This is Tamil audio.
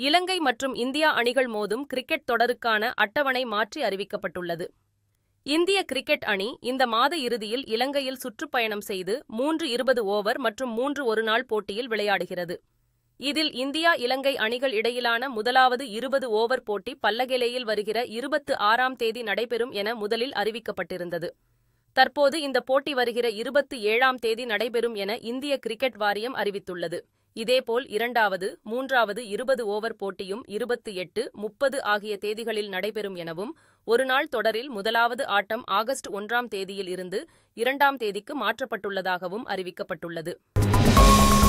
இலங்கை மற்றும் இந்தியா அணிகள் மோதும் கிரிக்கெட் தொடருக்கான அட்டவணை மாற்றி அறிவிக்கப்பட்டுள்ளது இந்திய கிரிக்கெட் அணி இந்த மாத இறுதியில் இலங்கையில் சுற்றுப்பயணம் செய்து மூன்று இருபது ஓவர் மற்றும் மூன்று ஒருநாள் போட்டியில் விளையாடுகிறது இதில் இந்தியா இலங்கை அணிகள் இடையிலான முதலாவது இருபது ஓவர் போட்டி பல்லகெலேயில் வருகிற இருபத்து ஆறாம் தேதி நடைபெறும் என முதலில் அறிவிக்கப்பட்டிருந்தது தற்போது இந்த போட்டி வருகிற இருபத்து ஏழாம் தேதி நடைபெறும் என இந்திய கிரிக்கெட் வாரியம் அறிவித்துள்ளது இதேபோல் இரண்டாவது மூன்றாவது இருபது ஓவர் போட்டியும் இருபத்து எட்டு முப்பது ஆகிய தேதிகளில் நடைபெறும் எனவும் ஒருநாள் தொடரில் முதலாவது ஆட்டம் ஆகஸ்ட் ஒன்றாம் தேதியில் இருந்து இரண்டாம் தேதிக்கு மாற்றப்பட்டுள்ளதாகவும் அறிவிக்கப்பட்டுள்ளது